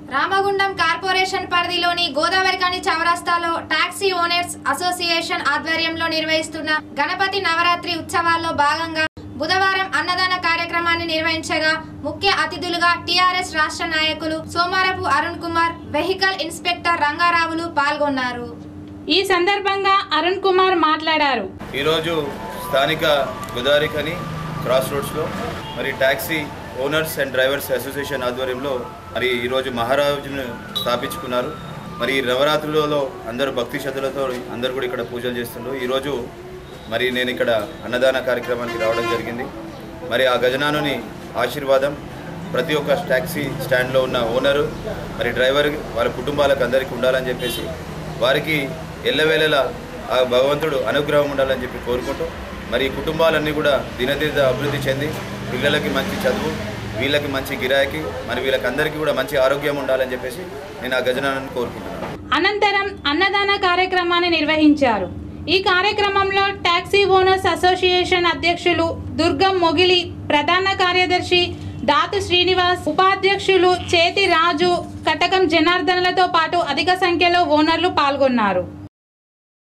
Ramagundam corporation పరిధిలోని గోదావరికని చౌరస్తాలో taxi owners association ఆధ్వర్యంలో నిర్వహిస్తున్న గణపతి నవరాత్రి ఉత్సవాల్లో భాగంగా బుధవారం అన్నదాన కార్యక్రమాన్ని నిర్వహించగా ముఖ్య అతిథులుగా టీఆర్ఎస్ రాష్ట్ర నాయకులు సోమారపు అరుణ్ కుమార్ వెహికల్ ఇన్స్పెక్టర్ రంగారావులు పాల్గొన్నారు ఈ సందర్భంగా అరుణ్ కుమార్ మాట్లాడారు ఈరోజు స్థానిక గుదారికని క్రాస్ రోడ్స్లో మరి taxi owners and drivers association ఆధ్వర్యంలో మరి ఈరోజు మహారాజును స్థాపించుకున్నారు మరి ఈ నవరాత్రులలో అందరూ భక్తి శ్రద్ధలతో అందరూ కూడా ఇక్కడ పూజలు చేస్తుండ్రు ఈరోజు మరి నేను ఇక్కడ అన్నదాన కార్యక్రమానికి రావడం జరిగింది మరి ఆ గజనానుని ఆశీర్వాదం ప్రతి ఒక్క ట్యాక్సీ స్టాండ్లో ఉన్న ఓనరు మరి డ్రైవర్ వారి కుటుంబాలకు అందరికీ ఉండాలని చెప్పేసి వారికి ఎల్లవేళలా ఆ భగవంతుడు అనుగ్రహం ఉండాలని చెప్పి కోరుకుంటూ మరి ఈ కుటుంబాలన్నీ కూడా దినదిన అభివృద్ధి చెంది పిల్లలకి మంచి చదువు వీళ్ళకి మంచి గిరాకీ మరి వీళ్ళకి అందరికీ కూడా మంచి ఆరోగ్యం ఉండాలని చెప్పేసి నేను ఆ గజనాన్ని కోరుకుంటున్నాను అనంతరం అన్నదాన కార్యక్రమాన్ని నిర్వహించారు ఈ కార్యక్రమంలో టాక్సీ ఓనర్స్ అసోసియేషన్ అధ్యక్షులు దుర్గం మొగిలి ప్రధాన కార్యదర్శి దాతు శ్రీనివాస్ ఉపాధ్యక్షులు చేతి రాజు కటకం జనార్దనలతో పాటు అధిక సంఖ్యలో ఓనర్లు పాల్గొన్నారు